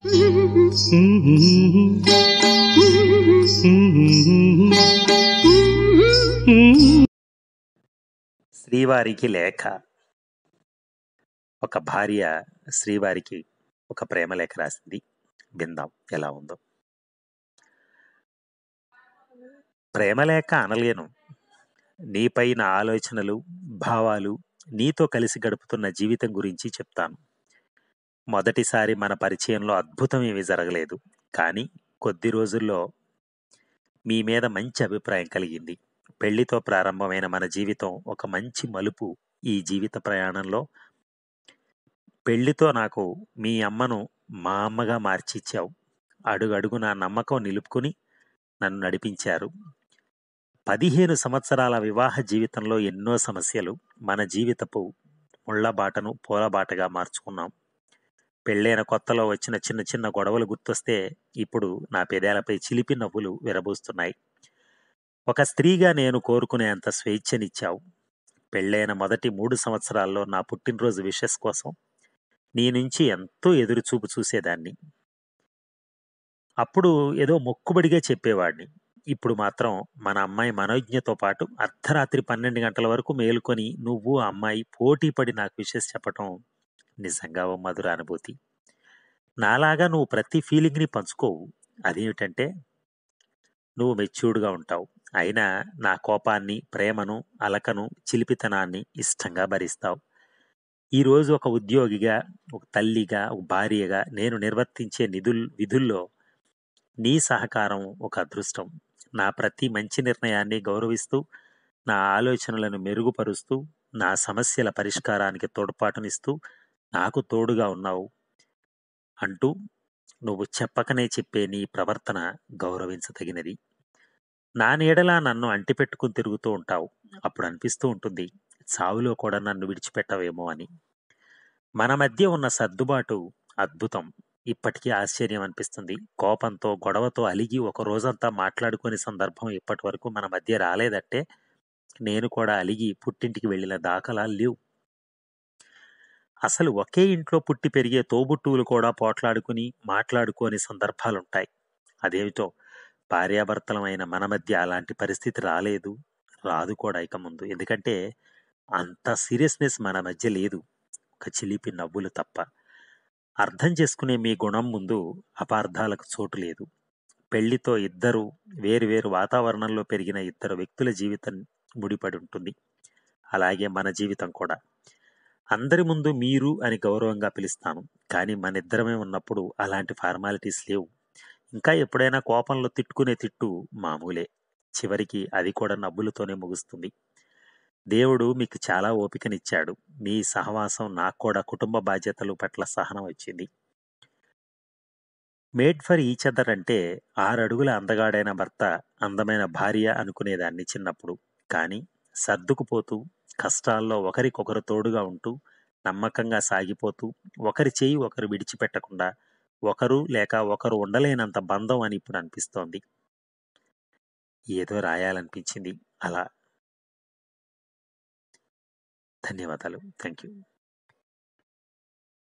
శ్రీవారికి లేఖ ఒక భార్య శ్రీవారికి ఒక ప్రేమ లేఖ రాసింది విందాం ఎలా ఉందో ప్రేమలేఖ అనలేను నీపై నా ఆలోచనలు భావాలు నీతో కలిసి గడుపుతున్న జీవితం గురించి చెప్తాను మొదటిసారి మన పరిచయంలో అద్భుతం ఏమీ జరగలేదు కానీ కొద్ది రోజుల్లో మీ మీద మంచి అభిప్రాయం కలిగింది పెళ్లితో ప్రారంభమైన మన జీవితం ఒక మంచి మలుపు ఈ జీవిత ప్రయాణంలో పెళ్లితో నాకు మీ అమ్మను మా అమ్మగా మార్చిచ్చావు అడుగడుగు నా నమ్మకం నిలుపుకుని నన్ను నడిపించారు పదిహేను సంవత్సరాల వివాహ జీవితంలో ఎన్నో సమస్యలు మన జీవితపు ముళ్ళబాటను పూలబాటగా మార్చుకున్నాం పెళ్ళైన కొత్తలో వచ్చిన చిన్న చిన్న గొడవలు గుర్తొస్తే ఇప్పుడు నా పెదాలపై చిలిపి నవ్వులు విరబూస్తున్నాయి ఒక స్త్రీగా నేను కోరుకునేంత స్వేచ్ఛనిచ్చావు పెళ్ళైన మొదటి మూడు సంవత్సరాల్లో నా పుట్టినరోజు విషెస్ కోసం నీ నుంచి ఎంతో ఎదురుచూపు చూసేదాన్ని అప్పుడు ఏదో మొక్కుబడిగా చెప్పేవాడిని ఇప్పుడు మాత్రం మన అమ్మాయి మనోజ్ఞతో పాటు అర్ధరాత్రి పన్నెండు గంటల వరకు మేలుకొని నువ్వు ఆ అమ్మాయి పోటీ పడి నాకు విషెస్ చెప్పటం నిజంగా ఓ మధుర అనుభూతి నాలాగా నువ్వు ప్రతి ఫీలింగ్ని పంచుకోవు అదేమిటంటే నువ్వు మెచ్యూర్డ్గా ఉంటావు అయినా నా కోపాన్ని ప్రేమను అలకను చిలిపితనాన్ని ఇష్టంగా భరిస్తావు ఈరోజు ఒక ఉద్యోగిగా ఒక తల్లిగా ఒక భార్యగా నేను నిర్వర్తించే నిధుల్ విధుల్లో నీ సహకారం ఒక అదృష్టం నా ప్రతి మంచి నిర్ణయాన్ని గౌరవిస్తూ నా ఆలోచనలను మెరుగుపరుస్తూ నా సమస్యల పరిష్కారానికి తోడ్పాటునిస్తూ నాకు తోడుగా ఉన్నావు అంటూ నువ్వు చెప్పకనే చెప్పే నీ ప్రవర్తన గౌరవించదగినది నా నీడలా నన్ను అంటిపెట్టుకుని తిరుగుతూ ఉంటావు అప్పుడు అనిపిస్తూ ఉంటుంది చావులో కూడా నన్ను విడిచిపెట్టవేమో అని మన మధ్య ఉన్న సర్దుబాటు అద్భుతం ఇప్పటికీ ఆశ్చర్యం అనిపిస్తుంది కోపంతో గొడవతో అలిగి ఒక రోజంతా మాట్లాడుకునే సందర్భం ఇప్పటి వరకు మన మధ్య రాలేదంటే నేను కూడా అలిగి పుట్టింటికి వెళ్ళిన దాఖలాలు లేవు అసలు ఒకే ఇంట్లో పుట్టి పెరిగే తోబుట్టువులు కూడా పోట్లాడుకుని మాట్లాడుకోని సందర్భాలుంటాయి అదేమిటో భార్యాభర్తలమైన మన మధ్య అలాంటి పరిస్థితి రాలేదు రాదు కూడా ఇక ముందు ఎందుకంటే అంత సీరియస్నెస్ మన మధ్య లేదు ఒక చిలిపి నవ్వులు తప్ప అర్థం చేసుకునే మీ గుణం ముందు అపార్థాలకు చోటు లేదు పెళ్లితో ఇద్దరు వేరు వేరు వాతావరణంలో పెరిగిన ఇద్దరు వ్యక్తుల జీవితం ముడిపడి ఉంటుంది అలాగే మన జీవితం కూడా అందరి ముందు మీరు అని గౌరవంగా పిలుస్తాను కానీ మన ఇద్దరమే ఉన్నప్పుడు అలాంటి ఫార్మాలిటీస్ లేవు ఇంకా ఎప్పుడైనా కోపంలో తిట్టుకునే తిట్టు మామూలే చివరికి అది కూడా నవ్వులతోనే ముగుస్తుంది దేవుడు మీకు చాలా ఓపికనిచ్చాడు మీ సహవాసం నాకు కూడా కుటుంబ బాధ్యతలు పట్ల సహనం వచ్చింది మేడ్ ఫర్ ఈచ్ అదర్ అంటే ఆరు అడుగుల అందగాడైన భర్త అందమైన భార్య అనుకునేదాన్ని చిన్నప్పుడు కానీ సర్దుకుపోతూ కష్టాల్లో ఒకరికొకరు తోడుగా ఉంటూ నమ్మకంగా సాగిపోతూ ఒకరి చేయి ఒకరు విడిచిపెట్టకుండా ఒకరు లేక ఒకరు ఉండలేనంత బంధం అని ఇప్పుడు అనిపిస్తోంది ఏదో రాయాలనిపించింది అలా ధన్యవాదాలు థ్యాంక్ యూ